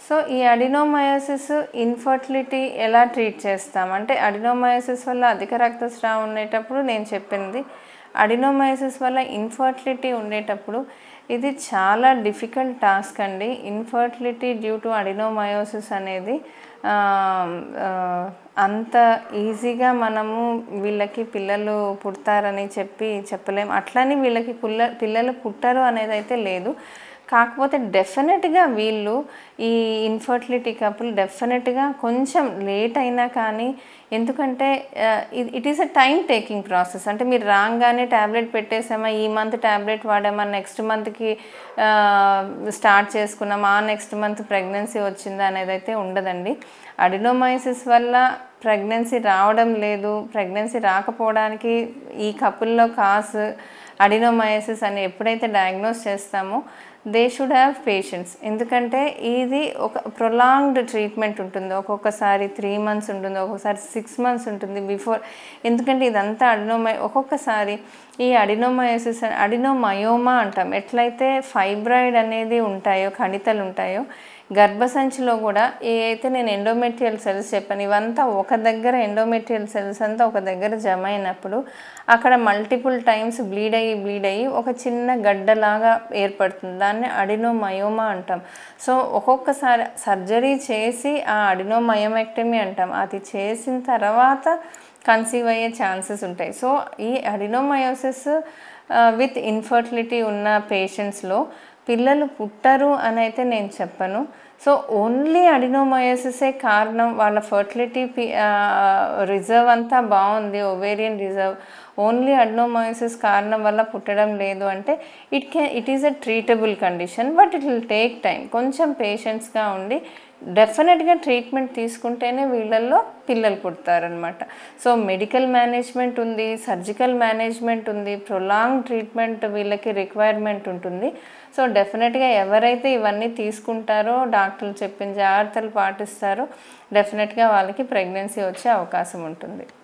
so ఈ adenomyosis infertility ఎలా treat చేస్తాం అంటే అడినోమయోసిస్ వల్ల అధిక రక్తస్రావం ఉండేటప్పుడు నేను చెప్పింది అడినోమయోసిస్ వల్ల ఇన్ఫర్టిలిటీ ఉండేటప్పుడు ఇది చాలా డిఫికల్ట్ టాస్క్ అండి ఇన్ఫర్టిలిటీ డ్యూ టు అడినోమయోసిస్ అనేది ఆ, ఆ, అంత ఈజీగా మనము వీళ్ళకి పిల్లలు పుడతారని చెప్పి చెప్పలేం అట్లని వీళ్ళకి పుల్ల పిల్లలు పుట్టరు అనేది అయితే లేదు కాకపోతే డెఫినెట్గా వీళ్ళు ఈ ఇన్ఫర్టిలిటీ కపుల్ డెఫినెట్గా కొంచెం లేట్ అయినా కానీ ఎందుకంటే it is a time taking process అంటే మీరు రాగానే ట్యాబ్లెట్ పెట్టేసామా ఈ మంత్ ట్యాబ్లెట్ వాడామా నెక్స్ట్ మంత్కి స్టార్ట్ చేసుకున్నామా ఆ నెక్స్ట్ మంత్ ప్రెగ్నెన్సీ వచ్చిందా అనేది అయితే ఉండదండి అడినోమైసిస్ వల్ల ప్రెగ్నెన్సీ రావడం లేదు ప్రెగ్నెన్సీ రాకపోవడానికి ఈ కపుల్లో కాస్ అడినోమయోసిస్ అని ఎప్పుడైతే డయాగ్నోస్ చేస్తామో దే షుడ్ హ్యావ్ పేషెన్స్ ఎందుకంటే ఇది ఒక ప్రొలాంగ్డ్ ట్రీట్మెంట్ ఉంటుంది ఒక్కొక్కసారి త్రీ మంత్స్ ఉంటుంది ఒక్కొక్కసారి సిక్స్ మంత్స్ ఉంటుంది బిఫోర్ ఎందుకంటే ఇదంతా అడినోమై ఒక్కొక్కసారి ఈ అడినోమయోసిస్ అడినోమయోమా అంటాం ఎట్లయితే ఫైబ్రాయిడ్ అనేది ఉంటాయో కణితలు ఉంటాయో గర్భసంచిలో కూడా ఏ అయితే నేను ఎండోమెట్రియల్ సెల్స్ చెప్పాను ఇవంతా ఒక దగ్గర ఎండోమెట్రియల్ సెల్స్ అంతా ఒక దగ్గర జమ అయినప్పుడు అక్కడ మల్టిపుల్ టైమ్స్ బ్లీడ్ అయ్యి బ్లీడ్ అయ్యి ఒక చిన్న గడ్డలాగా ఏర్పడుతుంది దాన్ని అడినోమయోమా అంటాం సో ఒక్కొక్కసారి సర్జరీ చేసి ఆ అడినోమయోమెక్టమీ అంటాం అది చేసిన తర్వాత కన్సీవ్ అయ్యే ఛాన్సెస్ ఉంటాయి సో ఈ అడినోమయోసిస్ విత్ ఇన్ఫర్టిలిటీ ఉన్న పేషెంట్స్లో పిల్లలు పుట్టరు అని అయితే నేను చెప్పను సో ఓన్లీ అడినోమయోసిసే కారణం వాళ్ళ ఫర్టిలిటీ రిజర్వ్ అంతా బాగుంది ఒవేరియన్ రిజర్వ్ ఓన్లీ అడినోమయోసిస్ కారణం వల్ల పుట్టడం లేదు అంటే it can it is a treatable condition but it will take time కొంచెం పేషెన్స్గా ఉండి డెఫినెట్గా ట్రీట్మెంట్ తీసుకుంటేనే వీళ్ళల్లో పిల్లలు పుడతారనమాట సో మెడికల్ మేనేజ్మెంట్ ఉంది సర్జికల్ మేనేజ్మెంట్ ఉంది ప్రొలాంగ్ ట్రీట్మెంట్ వీళ్ళకి రిక్వైర్మెంట్ ఉంటుంది సో డెఫినెట్గా ఎవరైతే ఇవన్నీ తీసుకుంటారో డాక్టర్లు చెప్పిన జాగ్రత్తలు పాటిస్తారో డెఫినెట్గా వాళ్ళకి ప్రెగ్నెన్సీ వచ్చే అవకాశం ఉంటుంది